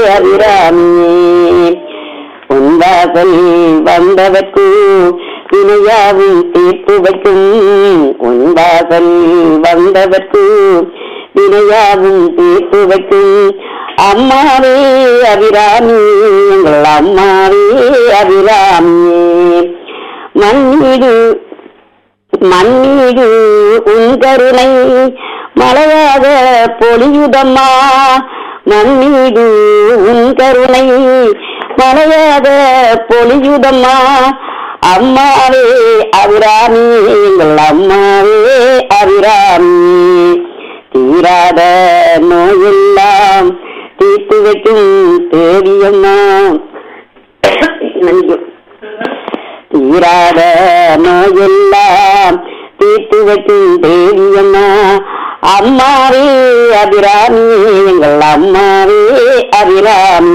அபிராமியே உன்வாசல் வந்தவர்க்கு வினையாவும் தீர்த்து வைக்கும் உன்வாசல் வந்தவர்க்கு வினையாவும் தீர்த்து வைக்கும் அம்மாவே அபிராமி எங்கள் அம்மாவே அபிராமியே மண்ணீடு மண்ணீடு உன் கருணை மழையாக பொழியுதம்மா மண்ணீடு உன் கருணை மழையாக பொழியுதம்மா அம்மாவே அபிராமி எங்கள் அம்மாவே அபிராமி தீராத நோயெல்லாம் தீர்த்து வைக்கும் தேவியம்மா மன்னிக்கும். தீராத நோயெல்லாம் தீர்த்து வைக்கும் தேவியம்மா அம்மாவே அபிராமி எங்கள் அம்மாவே அபிராமி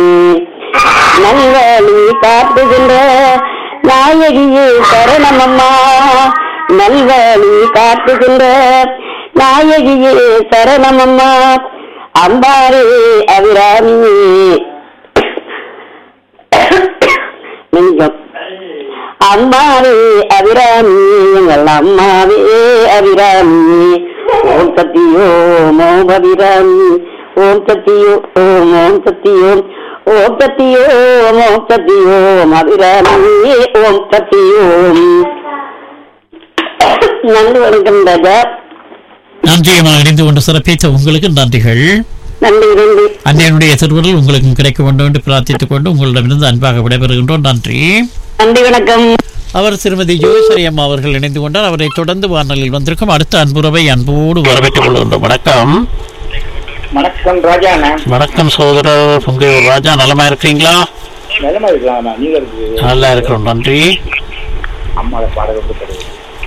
நல்வழி காட்டுகின்ற நாயகியே சரணமம்மா நல்வழி காட்டுகின்ற நாயகியே சரணமம்மா அம்பாரே அபிராமி நெஞ்சம் அம்மாவே அபிராமி எங்கள் அம்மாவே அபிராமி ஓம் சத்தியோ ஓம் அபிராமி ஓம் சத்தியோ ஓம் ஓம் சத்தியோம் ஓம் சத்தியோ ஓம் சத்தியோம் அபிராமி ஓம் சத்தியோம் நன்றி வணக்கம் ராஜா நன்றியமாக இணைந்து கொண்டு சிறப்பித்த உங்களுக்கு நன்றிகள் நன்றி நன்றி அன்னையனுடைய திருவருள் உங்களுக்கும் கிடைக்க வேண்டும் என்று பிரார்த்தித்துக் கொண்டு உங்களிடமிருந்து அன்பாக விடைபெறுகின்றோம் நன்றி நன்றி வணக்கம் அவர் திருமதி ஜோசரி அம்மா அவர்கள் இணைந்து கொண்டார் அவரை தொடர்ந்து வானொலியில் வந்திருக்கும் அடுத்த அன்புறவை அன்போடு வரவேற்றுக் கொள்கின்றோம் வணக்கம் வணக்கம் ராஜாண்ணா வணக்கம் சகோதரர் பொங்கையூர் ராஜா நலமா இருக்கிறீங்களா நிலமா இருக்கலாமா நீங்க இருக்கு நல்லா இருக்கிறோம் நன்றி அம்மாவை பாடகம் கொடுத்தது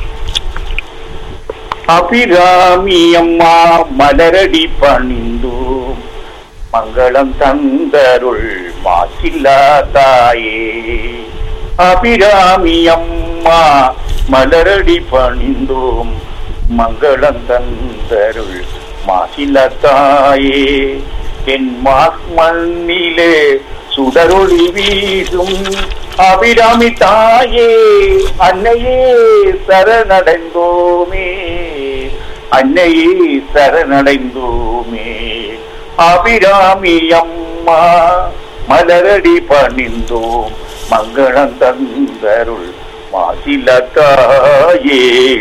அபிராமி அம்மா மலரடி பணிந்து மங்களம் தந்தருள் மாசில்லா தாயே அபிராமி அம்மா மலரடி பணிந்தோம் மங்களம் தந்தருள் மாசில்லா தாயே என் மண்ணிலே சுடரொளி வீசும் அபிராமி தாயே அன்னையே சரணடைந்தோமே அன்னையே சரணடைந்தோமே அபிராமி அம்மா மலரடி பணிந்தோம் மங்களம் தந்தருள் மாசில தாயே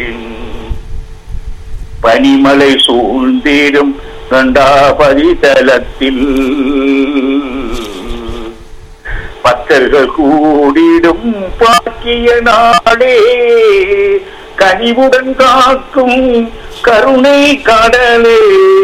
பனிமலை சூழ்ந்திடும் கண்டாபதி தலத்தில் பக்தர்கள் கூடிடும் பாக்கிய நாடே கனிவுடன் காக்கும் கருணை கடலே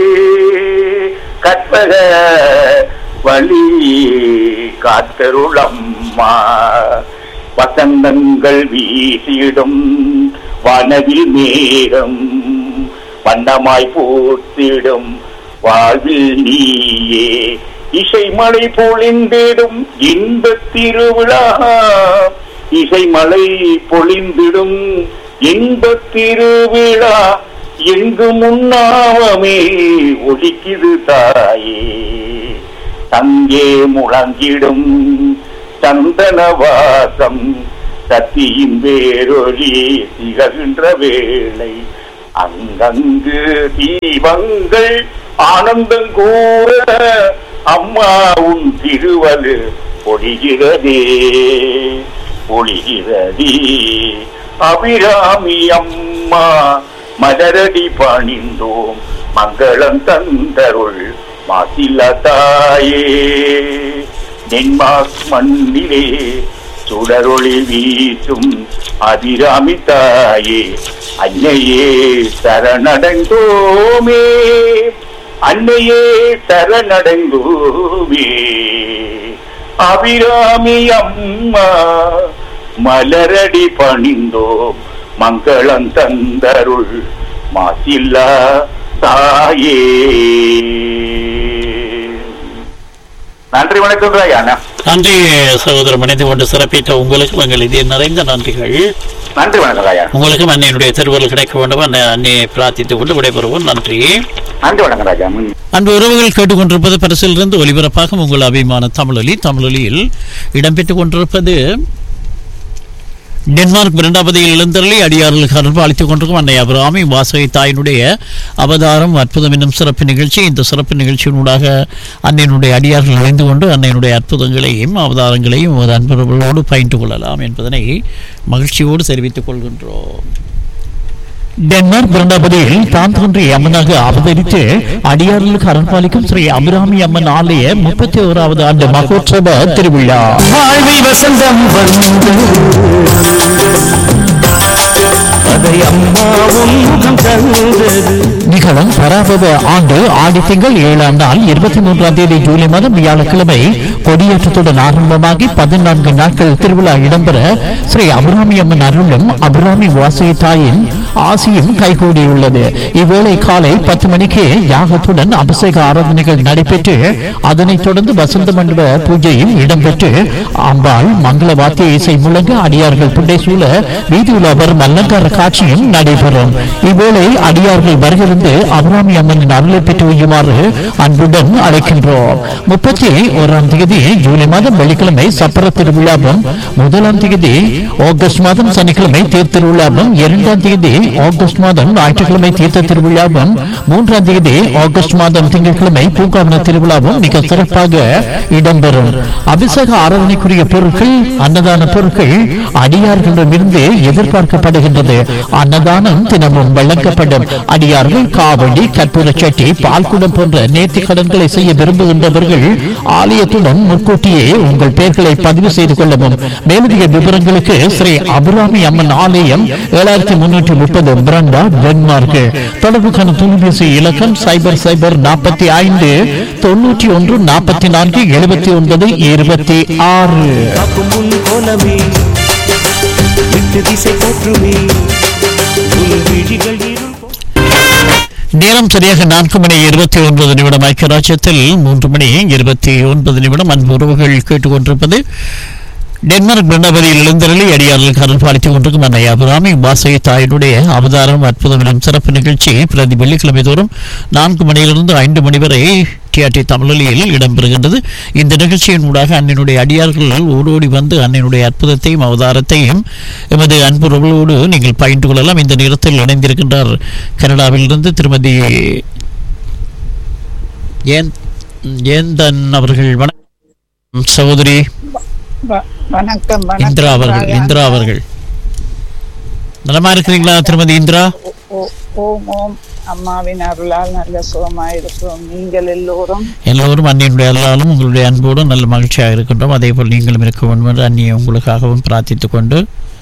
கற்பக வழி காத்தருளம்மா வசந்தங்கள் வீசிடும் வனவில் மேகம் வண்ணமாய் போத்திடும் வாழ்வில் நீயே இசைமலை பொழிந்திடும் இன்ப திருவிழா இசைமலை பொழிந்திடும் இன்ப திருவிழா எங்கு முன்னாமமே ஒலிக்குது தாயே தங்கே முழங்கிடும் சந்தன வாசம் சத்தியின் வேரொலி திகழ்கின்ற வேளை அங்கங்கு தீபங்கள் ஆனந்தம் கூற அம்மா உன் திருவலு பொழிகிறதே பொழிகிறதே அபிராமி அம்மா மலரடி பணிந்தோம் மங்களம் தந்தருள் மாசில தாயே நென்மாக் மண்ணிலே சுடரொளி வீசும் அபிராமி தாயே அன்னையே சரணடைந்தோமே அன்னையே சரணடைந்தோமே அபிராமி அம்மா மலரடி பணிந்தோம் மங்களம் தந்தருள் மாசில்லா தாயே நன்றி வணக்கம் ராயா நன்றி சகோதரம் இணைந்து கொண்டு சிறப்பித்த உங்களுக்கு எங்கள் இதய நிறைந்த நன்றிகள் நன்றி வணக்கம் ராஜா உங்களுக்கும் அன்னையினுடைய திருவருள் கிடைக்க வேண்டும் அன்னை அன்னையை பிரார்த்தித்துக் கொண்டு விடைபெறுவோம் நன்றி நன்றி வணக்கம் ராஜா ம். அன்பு உறவுகள் கேட்டுக்கொண்டிருப்பது பரிசிலிருந்து ஒலிபரப்பாக உங்கள் அபிமான தமிழொலி தமிழொலியில் இடம்பெற்றுக் கொண்டிருப்பது டென்மார்க் இரண்டாவதில் எழுந்தருளி அடியார்களுக்கு அருள் அளித்துக் கொண்டிருக்கும் அன்னை அபிராமி வாசகை தாயினுடைய அவதாரம் அற்புதம் என்னும் சிறப்பு நிகழ்ச்சி இந்த சிறப்பு நிகழ்ச்சியினூடாக அன்னையினுடைய அடியார்கள் இணைந்து கொண்டு அன்னையினுடைய அற்புதங்களையும் அவதாரங்களையும் ஒரு அன்பர்களோடு பயின்று கொள்ளலாம் என்பதனை மகிழ்ச்சியோடு தெரிவித்துக் கொள்கின்றோம் டென்மார்க் பிருந்தாபதியில் தான் தோன்றிய அம்மனாக அவதரித்து அடியார்களுக்கு அரண்பாலிக்கும் ஸ்ரீ அபிராமி அம்மன் ஆலய முப்பத்தி ஓராவது ஆண்டு மகோற்சவ திருவிழா வாழ்வில் வசந்தம் வந்து அதை அம்மாவும் முகம் தந்தது நிகழும் பராபவ ஆண்டு ஆடி திங்கள் ஏழாம் நாள் இருபத்தி மூன்றாம் தேதி ஜூலை மாதம் வியாழக்கிழமை கொடியேற்றத்துடன் ஆரம்பமாகி பதினான்கு நாட்கள் திருவிழா இடம்பெற ஸ்ரீ அபிராமி அம்மன் அருளும் அபிராமி வாசகி தாயின் ஆசியும் கைகூடியுள்ளது இவ்வேளை காலை பத்து மணிக்கு யாகத்துடன் அபிஷேக ஆராதனைகள் நடைபெற்று அதனைத் தொடர்ந்து வசந்த மண்டப பூஜையும் இடம்பெற்று அம்பாள் மங்கள வாத்திய இசை முழங்க அடியார்கள் புண்டை சூழ வீதியுலா வரும் அலங்கார காட்சியும் நடைபெறும் இவ்வேளை அடியார்கள் வருகிருந்து அபிராமி அம்மனின் அருளை பெற்று வையுமாறு அன்புடன் அழைக்கின்றோம் முப்பத்தி ஓராம் தேதி ஜூலை மாதம் வெள்ளிக்கிழமை சப்பர திருவிழாவும் முதலாம் தேதி ஆகஸ்ட் மாதம் சனிக்கிழமை தேர் திருவிழாவும் இரண்டாம் தேதி ஆகஸ்ட் மாதம் ஞாயிற்றுக்கிழமை தீர்த்த திருவிழாவும் மூன்றாம் தேதி ஆகஸ்ட் மாதம் திங்கட்கிழமை பூங்காவன திருவிழாவும் மிக சிறப்பாக இடம்பெறும் அபிஷேக ஆராதனைக்குரிய பொருட்கள் அன்னதான பொருட்கள் அடியார்களிடமிருந்து எதிர்பார்க்கப்படுகின்றது அன்னதானம் தினமும் வழங்கப்படும் அடியார்கள் காவடி கற்பூர சட்டி பால்குடம் போன்ற நேர்த்தி கடன்களை செய்ய விரும்புகின்றவர்கள் ஆலயத்துடன் முன்கூட்டியே உங்கள் பெயர்களை பதிவு செய்து கொள்ளவும் மேலதிக விவரங்களுக்கு ஸ்ரீ அபிராமி அம்மன் ஆலயம் ஏழாயிரத்தி முன்னூற்றி முப்பது பிரண்டா டென்மார்க் தொடர்புக்கான தொலைபேசி இலக்கம் சைபர் சைபர் நாற்பத்தி ஐந்து தொண்ணூற்றி ஒன்று நாற்பத்தி நான்கு எழுபத்தி ஒன்பது இருபத்தி ஆறு காக்கும் உன் கோலமே விட்டு திசை போற்றுமே உன் விழிகள் இருள் போ- நேரம் சரியாக நான்கு மணி இருபத்தி ஒன்பது நிமிடம் ஐக்கியராஜ்யத்தில் மூன்று மணி இருபத்தி ஒன்பது நிமிடம் அன்பு உறவுகள் கேட்டுக்கொண்டிருப்பது டென்மார்க் பிருந்தாவதியில் எழுந்தருளி அடியார்களுக்கு அருள் பாலித்துக் கொண்டிருக்கும் அன்னை அபிராமி வாசகி தாயினுடைய அவதாரம் அற்புதம் எனும் சிறப்பு நிகழ்ச்சி பிரதி வெள்ளிக்கிழமை தோறும் நான்கு மணியிலிருந்து ஐந்து மணி வரை டிஆர்டி தமிழொலியில் இடம்பெறுகின்றது இந்த நிகழ்ச்சியின் ஊடாக அன்னினுடைய அடியார்கள் ஓடோடி வந்து அன்னினுடைய அற்புதத்தையும் அவதாரத்தையும் எமது அன்புறவர்களோடு நீங்கள் பயின்று கொள்ளலாம் இந்த நேரத்தில் இணைந்திருக்கின்றார் கனடாவிலிருந்து திருமதி ஏன் ஏந்தன் அவர்கள் வணக்கம் சகோதரி வ- வணக்கம் வணக்கம் இந்திரா அவர்கள் ராயா. இந்திரா அவர்கள் நலமா இருக்கிறீங்களா திருமதி இந்திரா ஓ- ஓம் ஓம் அம்மாவின் அருளால் நல்ல சுகமா இருக்கிறோம் நீங்கள் எல்லோரும் எல்லோரும் அன்னியினுடைய அல்லாலும் உங்களுடைய அன்போடும் நல்ல மகிழ்ச்சியாக இருக்கின்றோம் அதே போல் நீங்களும் இருக்க வேண்டும் என்று அன்னியை உங்களுக்காகவும் பிரார்த்தித்துக் கொண்டு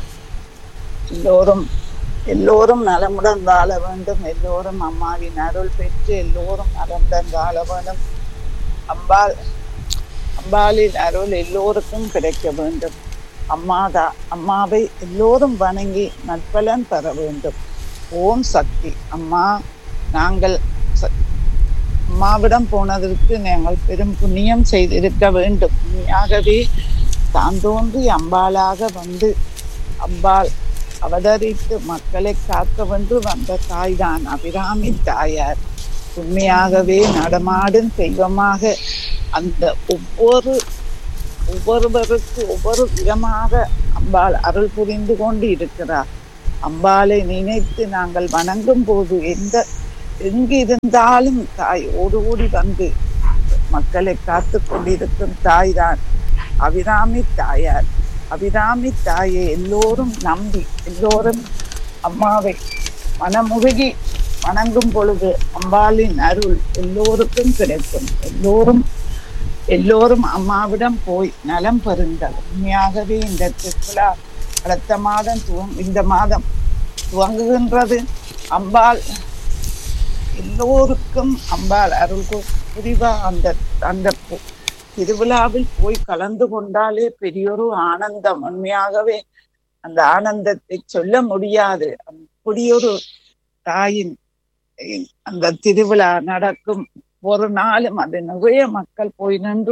எல்லோரும் எல்லோரும் நலமுடன் வாழ வேண்டும் எல்லோரும் அம்மாவின் அருள் பெற்று எல்லோரும் நலமுடன் வாழ வேண்டும் அம்பாள் அம்பாளின் அருள் எல்லோருக்கும் கிடைக்க வேண்டும் அம்மாதா அம்மாவை எல்லோரும் வணங்கி நற்பலன் பெற வேண்டும் ஓம் சக்தி அம்மா நாங்கள் ச- அம்மாவிடம் போனதற்கு நாங்கள் பெரும் புண்ணியம் செய்திருக்க வேண்டும் உண்மையாகவே தான் தோன்றி அம்பாளாக வந்து அம்பாள் அவதரித்து மக்களை காக்க வென்று வந்த தாய்தான் அபிராமி தாயார் உண்மையாகவே நடமாடும் தெய்வமாக அந்த ஒவ்வொரு ஒவ்வொருவருக்கு ஒவ்வொரு விதமாக அம்பாள் அருள் புரிந்து கொண்டு இருக்கிறார் அம்பாளை நினைத்து நாங்கள் வணங்கும் போது எந்த எங்கு இருந்தாலும் தாய் ஓடி ஓடி வந்து மக்களை காத்து கொண்டிருக்கும் தாய்தான் அபிராமி தாயார் அபிராமி தாயை எல்லோரும் நம்பி எல்லோரும் அம்மாவை மனமுருகி வணங்கும் பொழுது அம்பாளின் அருள் எல்லோருக்கும் கிடைக்கும் எல்லோரும் எல்லோரும் அம்மாவிடம் போய் நலம் பெறுங்கள் உண்மையாகவே இந்த திருவிழா அடுத்த மாதம் துவங் இந்த மாதம் துவங்குகின்றது அம்பாள் எல்லோருக்கும் அம்பாள் அருள் கு- புரிவா அந்த அந்த பு- திருவிழாவில் போய் கலந்து கொண்டாலே பெரியொரு ஆனந்தம் உண்மையாகவே அந்த ஆனந்தத்தை சொல்ல முடியாது அப்படியொரு தாயின் இ- அந்த திருவிழா நடக்கும் ஒரு நாளும் அது நிறைய மக்கள் போய் நின்று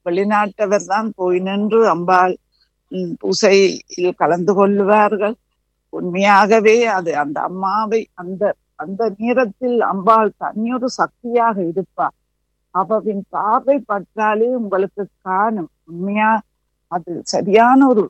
வெளிநாட்டவர் தான் போய் நின்று அம்பாள் ம், பூசையில் கலந்து கொள்வார்கள் உண்மையாகவே அது அந்த அம்மாவை அந்த அந்த நேரத்தில் அம்பாள் தனியொரு சக்தியாக இருப்பார் அவவின் பார்வை பற்றாலே உங்களுக்கு காணும் உண்மையா அது சரியான ஒரு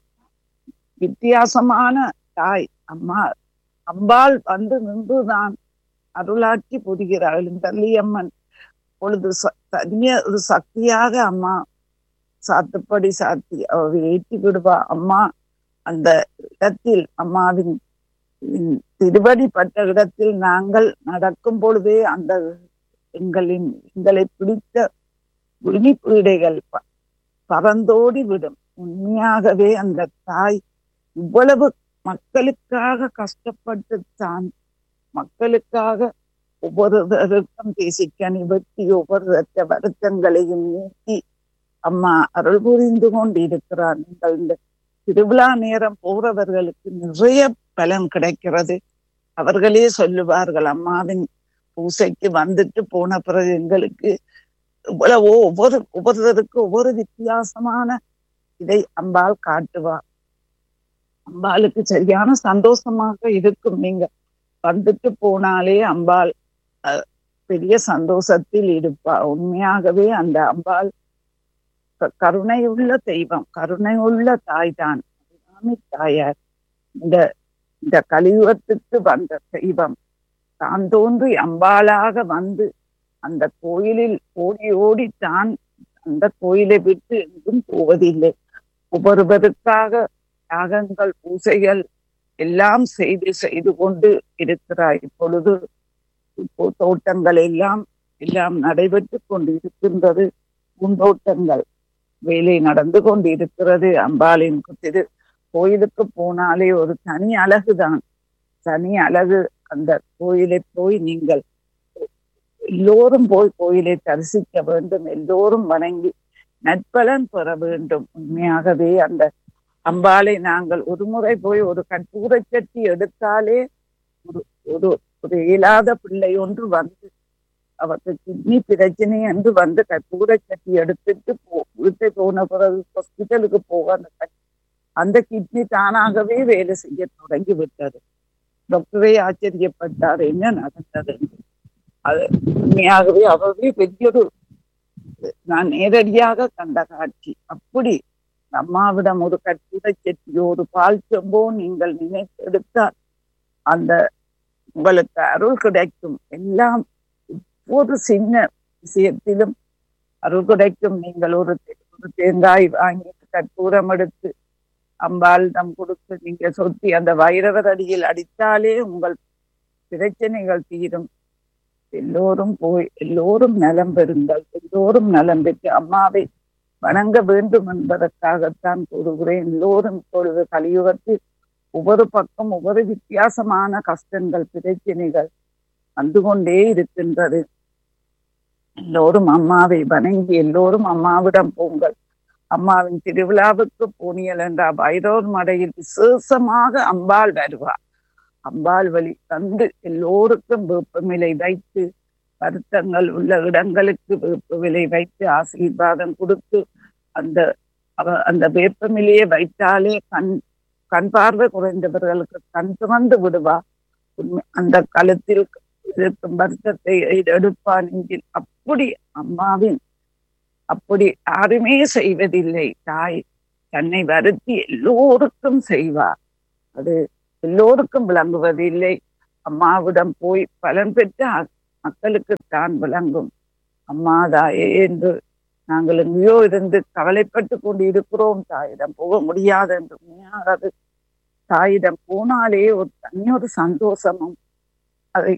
வித்தியாசமான தாய் அம்மா அம்பாள் வந்து நின்றுதான் அருளாட்சி புரிகிறாள் தள்ளியம்மன் பொழுது ச- தனிய ஒரு சக்தியாக அம்மா சாத்துப்படி சாத்தி அவ ஏற்றி விடுவா அம்மா அந்த இடத்தில் அம்மாவின் உம், திருவடி பட்ட இடத்தில் நாங்கள் நடக்கும் பொழுதே அந்த எங்களின் எங்களை பிடித்த உரிமை பீடைகள் ப- பறந்தோடி விடும் உண்மையாகவே அந்த தாய் இவ்வளவு மக்களுக்காக கஷ்டப்பட்டு தான் மக்களுக்காக ஒவ்வொருவருக்கும் தேசிக்கனி வெட்டி ஒவ்வொருத்த வருத்தங்களையும் நீக்கி அம்மா அருள் புரிந்து கொண்டு இருக்கிறார் நீங்கள் இந்த திருவிழா நேரம் போறவர்களுக்கு நிறைய பலன் கிடைக்கிறது அவர்களே சொல்லுவார்கள் அம்மாவின் பூசைக்கு வந்துட்டு போன பிறகு எங்களுக்கு இவ்வளவோ ஒவ்வொரு ஒவ்வொருத்தருக்கு ஒவ்வொரு வித்தியாசமான இதை அம்பாள் காட்டுவார் அம்பாளுக்கு சரியான சந்தோஷமாக இருக்கும் நீங்க வந்துட்டு போனாலே அம்பாள் அஹ், பெரிய சந்தோஷத்தில் இருப்பா உண்மையாகவே அந்த அம்பாள் க- கருணையுள்ள தெய்வம் கருணையுள்ள தாய் தான் தாயார் இந்த இந்த கலியுகத்துக்கு வந்த தெய்வம் தான் தோன்றி அம்பாளாக வந்து அந்த கோயிலில் ஓடி ஓடி தான் அந்த கோயிலை விட்டு எங்கும் போவதில்லை ஒவ்வொருவருக்காக யாகங்கள் பூசைகள் எல்லாம் செய்து செய்து கொண்டு இருக்கிறார் இப்பொழுது இப்போ தோட்டங்கள் எல்லாம் எல்லாம் நடைபெற்று கொண்டு இருக்கின்றது பூந்தோட்டங்கள் வேலை நடந்து கொண்டு இருக்கிறது அம்பாளின் திரு கோயிலுக்கு போனாலே ஒரு தனி அழகுதான் தனி அழகு அந்த கோயிலை போய் நீங்கள் எல்லோரும் போய் கோயிலை தரிசிக்க வேண்டும் எல்லோரும் வணங்கி நற்பலன் பெற வேண்டும் உண்மையாகவே அந்த அம்பாளை நாங்கள் ஒரு முறை போய் ஒரு கற்பூரை சட்டி எடுத்தாலே ஒரு ஒரு ஒரு இயலாத பிள்ளை ஒன்று வந்து அவருக்கு கிட்னி பிரச்சனை என்று வந்து கற்பூரை சட்டி எடுத்துட்டு போ வீட்டை போன பிறகு ஹாஸ்பிட்டலுக்கு போக அந்த கட்- அந்த கிட்னி தானாகவே வேலை செய்ய தொடங்கி விட்டது டாக்டரே ஆச்சரியப்பட்டார் என்ன நடந்தது என்று. அது உண்மையாகவே அவரே பெரிய ஒரு நான் நேரடியாக கண்ட காட்சி அப்படி அம்மாவிடம் ஒரு கற்பூரை செட்டியோ ஒரு பால் செம்போ நீங்கள் நினைத்தெடுத்தால் அந்த உங்களுக்கு அருள் கிடைக்கும் எல்லாம் ஒவ்வொரு சின்ன விஷயத்திலும் அருள் கிடைக்கும் நீங்கள் ஒரு தே- ஒரு தேங்காய் வாங்கி கற்பூரம் எடுத்து அம்பாளிடம் கொடுத்து நீங்க சொத்தி அந்த வைரவர் அடியில் அடித்தாலே உங்கள் பிரச்சனைகள் தீரும் எல்லோரும் போய் எல்லோரும் நலம் பெறுங்கள் எல்லோரும் நலம் பெற்று அம்மாவை வணங்க வேண்டும் என்பதற்காகத்தான் கூறுகிறேன் எல்லோரும் இப்பொழுது கலியுகத்தில் ஒவ்வொரு பக்கம் ஒவ்வொரு வித்தியாசமான கஷ்டங்கள் பிரச்சனைகள் வந்து கொண்டே இருக்கின்றது எல்லோரும் அம்மாவை வணங்கி எல்லோரும் அம்மாவிடம் போங்கள் அம்மாவின் திருவிழாவுக்கு போனியல் என்ற பைரவர் மடையில் விசேஷமாக அம்பாள் வருவார் அம்பாள் வழி தந்து எல்லோருக்கும் வேப்பமிலை வைத்து வருத்தங்கள் உள்ள இடங்களுக்கு வேப்ப விலை வைத்து ஆசீர்வாதம் கொடுத்து அந்த அவ அந்த வேப்பமிலையை வைத்தாலே கண் கண் பார்வை குறைந்தவர்களுக்கு கண் திறந்து விடுவா உண்மை அந்த களத்தில் இருக்கும் வருத்தத்தை எடுப்பா நெஞ்சில் அப்படி அம்மாவின் அப்படி யாருமே செய்வதில்லை தாய் தன்னை வருத்தி எல்லோருக்கும் செய்வார் அது எல்லோருக்கும் விளங்குவதில்லை அம்மாவிடம் போய் பலன் பெற்ற மக்களுக்கு தான் விளங்கும் அம்மாதாயே என்று நாங்கள் எங்கேயோ இருந்து கவலைப்பட்டு கொண்டு இருக்கிறோம் தாயிடம் போக முடியாது என்று உண்மையானது தாயிடம் போனாலே ஒரு தனி ஒரு சந்தோஷமும் அதை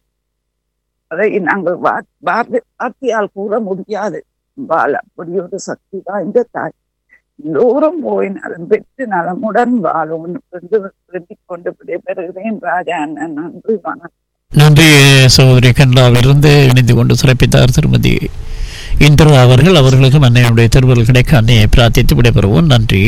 அதை நாங்கள் வா- வார்த்தை- வார்த்தையால் கூற முடியாது பால் அப்படி ஒரு சக்தி வாய்ந்த தாய் எல்லோரும் போய் நலம் பெற்று நலமுடன் வாழும் என்று வேண்டிக் கொண்டு விடைபெறுகிறேன் ராஜா அண்ணன் நன்றி வணக்கம் நன்றி சகோதரி கன்றாவிலிருந்து இணைந்து கொண்டு சிறப்பித்தார் திருமதி இந்திரா அவர்கள் அவர்களுக்கும் அன்னையுடைய திருவருள் கிடைக்க அன்னையை பிரார்த்தித்து விடைபெறுவோம் நன்றி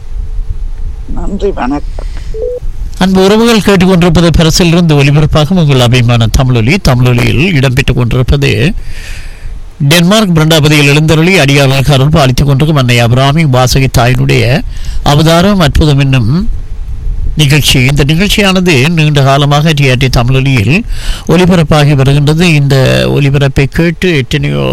நன்றி வணக்கம் அன்பு உறவுகள் கேட்டுக்கொண்டிருப்பது பரிசிலிருந்து ஒலிபரப்பாக உங்கள் அபிமான தமிழொலி தமிழொலியில் இடம்பெற்றுக் கொண்டிருப்பது டென்மார்க் பிரண்டாபதியில் எழுந்தருளி அடியாளர்கள் அருள் பாலித்துக் கொண்டிருக்கும் அன்னை அபிராமி வாசகி தாயினுடைய அவதாரம் அற்புதம் என்னும் நிகழ்ச்சி இந்த நிகழ்ச்சியானது நீண்ட காலமாக டிஆர்டி தமிழொலியில் ஒலிபரப்பாகி வருகின்றது இந்த ஒலிபரப்பை கேட்டு எத்தனையோ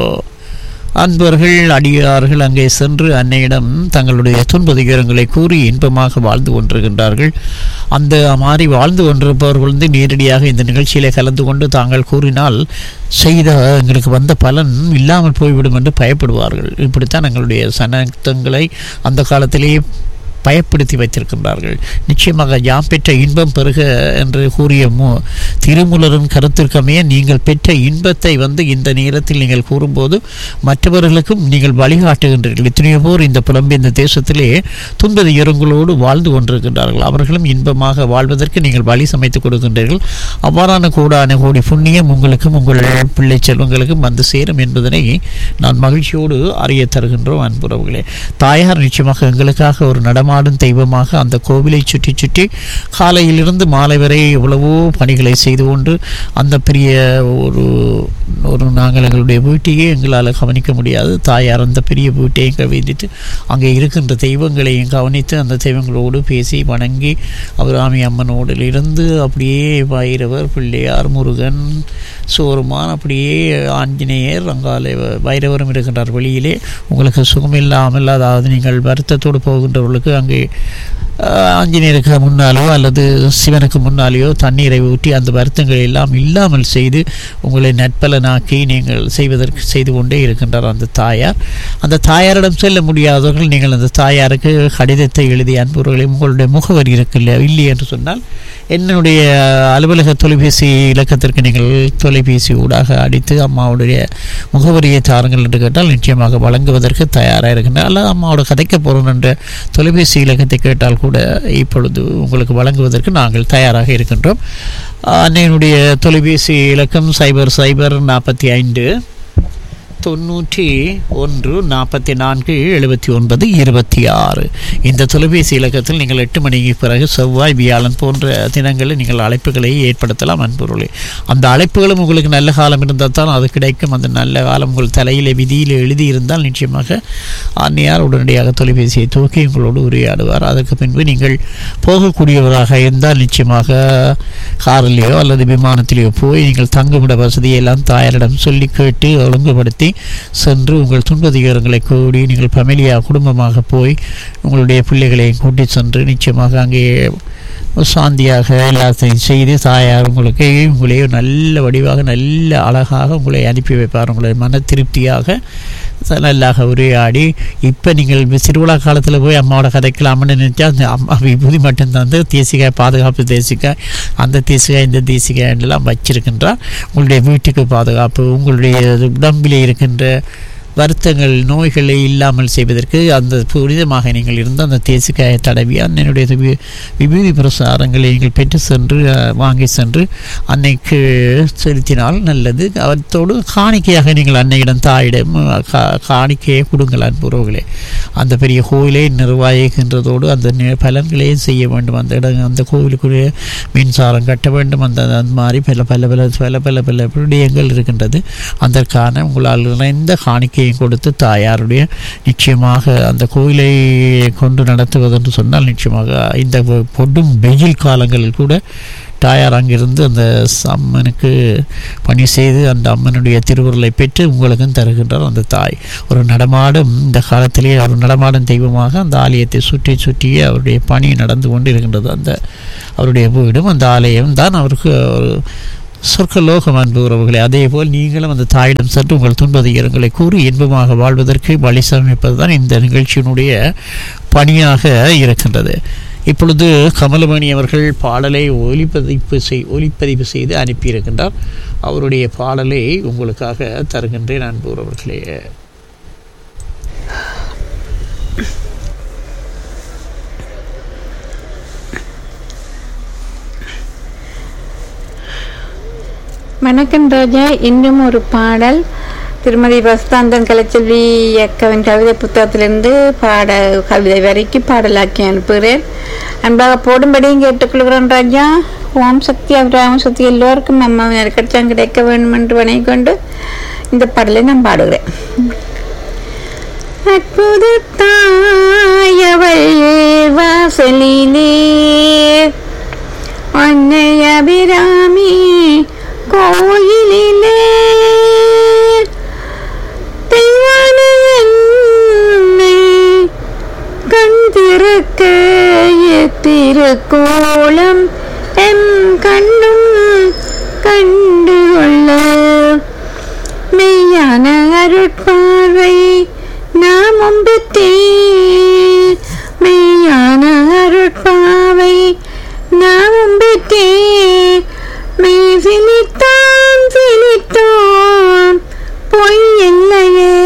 அன்பர்கள் அடியார்கள் அங்கே சென்று அன்னையிடம் தங்களுடைய துன்ப துயரங்களை கூறி இன்பமாக வாழ்ந்து கொண்டிருக்கின்றார்கள் அந்த மாதிரி வாழ்ந்து கொண்டிருப்பவர்கள் வந்து நேரடியாக இந்த நிகழ்ச்சியிலே கலந்து கொண்டு தாங்கள் கூறினால் செய்த எங்களுக்கு வந்த பலன் இல்லாமல் போய்விடும் என்று பயப்படுவார்கள் இப்படித்தான் எங்களுடைய சனத்தங்களை அந்த காலத்திலேயே பயப்படுத்தி வைத்திருக்கின்றார்கள் நிச்சயமாக யாம் பெற்ற இன்பம் பெருக என்று கூறிய மு திருமுலரின் கருத்திற்கமைய நீங்கள் பெற்ற இன்பத்தை வந்து இந்த நேரத்தில் நீங்கள் கூறும்போது மற்றவர்களுக்கும் நீங்கள் வழிகாட்டுகின்றீர்கள் எத்தனையோ பேர் இந்த புலம்பி இந்த தேசத்திலே துன்ப துயரங்களோடு வாழ்ந்து கொண்டிருக்கின்றார்கள் அவர்களும் இன்பமாக வாழ்வதற்கு நீங்கள் வழி சமைத்து கொடுக்கின்றீர்கள் அவ்வாறான கூடான கோடி புண்ணியம் உங்களுக்கும் உங்கள் பிள்ளை செல்வங்களுக்கும் வந்து சேரும் என்பதனை நான் மகிழ்ச்சியோடு அறிய தருகின்றோம் அன்புறவுகளே தாயார் நிச்சயமாக எங்களுக்காக ஒரு நடமாடும் தெய்வமாக அந்த கோவிலை சுற்றி சுற்றி காலையிலிருந்து மாலை வரை எவ்வளவோ பணிகளை செய்து கொண்டு அந்த பெரிய ஒரு ஒரு நாங்கள் எங்களுடைய வீட்டையே எங்களால் கவனிக்க முடியாது தாயார் அந்த பெரிய வீட்டையும் கவிழ்ந்துட்டு அங்கே இருக்கின்ற தெய்வங்களையும் கவனித்து அந்த தெய்வங்களோடு பேசி வணங்கி அபிராமி அம்மனோடு இருந்து அப்படியே பைரவர் பிள்ளையார் முருகன் சோருமான் அப்படியே ஆஞ்சநேயர் அங்காலே பைரவரும் இருக்கின்றார் வெளியிலே உங்களுக்கு சுகமில்லாமல் அதாவது நீங்கள் வருத்தத்தோடு போகின்றவர்களுக்கு அங்கே ஆஹ், ஆஞ்சநேயருக்கு முன்னாலோ அல்லது சிவனுக்கு முன்னாலேயோ தண்ணீரை ஊற்றி அந்த வருத்தங்களை எல்லாம் இல்லாமல் செய்து உங்களை நட்பலனாக்கி நீங்கள் செய்வதற்கு செய்து கொண்டே இருக்கின்றார் அந்த தாயார் அந்த தாயாரிடம் செல்ல முடியாதவர்கள் நீங்கள் அந்த தாயாருக்கு கடிதத்தை எழுதி அன்புறவர்களை உங்களுடைய முகவரி இருக்குல்ல இல்லை என்று சொன்னால் என்னுடைய அலுவலக தொலைபேசி இலக்கத்திற்கு நீங்கள் தொலைபேசி ஊடாக அடித்து அம்மாவுடைய முகவரியை தாருங்கள் என்று கேட்டால் நிச்சயமாக வழங்குவதற்கு தயாராக இருக்கின்றன அல்லது அம்மாவோட கதைக்க போகிறோம் என்ற தொலைபேசி இலக்கத்தை கேட்டால் கூட இப்பொழுது உங்களுக்கு வழங்குவதற்கு நாங்கள் தயாராக இருக்கின்றோம் அன்னையினுடைய தொலைபேசி இலக்கம் சைபர் சைபர் நாற்பத்தி ஐந்து தொண்ணூற்றி ஒன்று நாற்பத்தி நான்கு எழுபத்தி ஒன்பது இருபத்தி ஆறு இந்த தொலைபேசி இலக்கத்தில் நீங்கள் எட்டு மணிக்கு பிறகு செவ்வாய் வியாழன் போன்ற தினங்களில் நீங்கள் அழைப்புகளை ஏற்படுத்தலாம் அன்பொருளே அந்த அழைப்புகளும் உங்களுக்கு நல்ல காலம் இருந்தால் தான் அது கிடைக்கும் அந்த நல்ல காலம் உங்கள் தலையிலே விதியில் எழுதியிருந்தால் நிச்சயமாக அன்னையார் உடனடியாக தொலைபேசியை தூக்கி உங்களோடு உரையாடுவார் அதற்கு பின்பு நீங்கள் போகக்கூடியவராக இருந்தால் நிச்சயமாக காரிலேயோ அல்லது விமானத்திலேயோ போய் நீங்கள் தங்குமிட வசதியெல்லாம் தாயாரிடம் சொல்லி கேட்டு ஒழுங்குபடுத்தி சென்று உங்கள் துன்ப துயரங்களை கூடி நீங்கள் ஃபேமிலியாக குடும்பமாக போய் உங்களுடைய பிள்ளைகளையும் கூட்டி சென்று நிச்சயமாக அங்கே சாந்தியாக எல்லாத்தையும் செய்து தாயார் உங்களுக்கு உங்களை நல்ல வடிவாக நல்ல அழகாக உங்களை அனுப்பி வைப்பார் உங்களை மன திருப்தியாக நல்லாக உரையாடி இப்போ நீங்கள் திருவிழா காலத்தில் போய் அம்மாவோட கதைக்கலாம்னு நினச்சா அந்த அம்மா விபூதி மட்டும் தந்து தேசிக்காய் பாதுகாப்பு தேசிக்காய் அந்த தேசிக்காய் இந்த தேசிக்காய் எல்லாம் வச்சிருக்கின்றார் உங்களுடைய வீட்டுக்கு பாதுகாப்பு உங்களுடைய உடம்பிலே இருக்கின்ற வருத்தங்கள் நோய்களை இல்லாமல் செய்வதற்கு அந்த புனிதமாக நீங்கள் இருந்த அந்த தேசிக்காயை தடவி அன்னையுடைய வி- விபூதி பிரசாரங்களை நீங்கள் பெற்று சென்று அஹ், வாங்கி சென்று அன்னைக்கு செலுத்தினால் நல்லது அவற்றோடு காணிக்கையாக நீங்கள் அன்னையிடம் தாயிடம் அஹ், கா- காணிக்கையை கொடுங்கள் அன்புறவுகளே அந்த பெரிய கோயிலை நிர்வாகிக்கின்றதோடு அந்த நி- பலன்களையும் செய்ய வேண்டும் அந்த இடம் அந்த கோவிலுக்குரிய மின்சாரம் கட்ட வேண்டும் அந்த அந்த மாதிரி பல பல பல பல பல பல விடயங்கள் இருக்கின்றது அதற்கான உங்களால் நிறைந்த காணிக்கையை கொடுத்து தாயாருடைய நிச்சயமாக அந்த கோயிலை கொண்டு நடத்துவது என்று சொன்னால் நிச்சயமாக இந்த பொ- பொடும் வெயில் காலங்களில் கூட தாயார் அங்கிருந்து அந்த ச- அம்மனுக்கு பணி செய்து அந்த அம்மனுடைய திருவுருளை பெற்று உங்களுக்கும் தருகின்றார் அந்த தாய் ஒரு நடமாடும் இந்த காலத்திலே ஒரு நடமாடும் தெய்வமாக அந்த ஆலயத்தை சுற்றி சுற்றியே அவருடைய பணி நடந்து கொண்டு இருக்கின்றது அந்த அவருடைய வீடும் அந்த ஆலயம் தான் அவருக்கு ஒரு சொர்க்கலோகம் அன்பு உறவுகளே அதே போல் நீங்களும் அந்த தாயிடம் சென்று உங்கள் துன்ப துயரங்களை கூறி இன்பமாக வாழ்வதற்கு வழி சமைப்பது தான் இந்த நிகழ்ச்சியினுடைய பணியாக இருக்கின்றது இப்பொழுது கமலமணி அவர்கள் பாடலை ஒலிப்பதிப்பு செய் ஒலிப்பதிவு செய்து அனுப்பியிருக்கின்றார் அவருடைய பாடலை உங்களுக்காக தருகின்றேன் அன்பு உறவுகளே வணக்கம் ரோஜா இன்னும் ஒரு பாடல் திருமதி வஸ்தாந்தன் கலைச்செல்வி அக்காவின் கவிதை புத்தகத்திலிருந்து பாட கவிதை வரைக்கும் பாடலாக்கி அனுப்புகிறேன் அன்பாக போடும்படியும் கேட்டுக்கொள்கிறேன் ராஜா ஓம் சக்தி அபிராம சக்தி எல்லோருக்கும் அம்மா கிடைச்சாங்க கிடைக்க வேண்டும் என்று வணங்கிக் கொண்டு இந்த பாடலை நான் பாடுகிறேன் அற்புத தாயவள் வாசலிலே கோயிலிலே தெய்வான என்னை கண் திறக்க திருக்கோலம் என் கண்ணும் கண்டு கொள்ள மெய்யான அருட்பார்வை நாமும் பெற்றேன் மெய்யான அருட்பாவை நாமும் பெற்றேன் மெய் சிலித்தான் சிலித்தோம் பொய் இல்லையே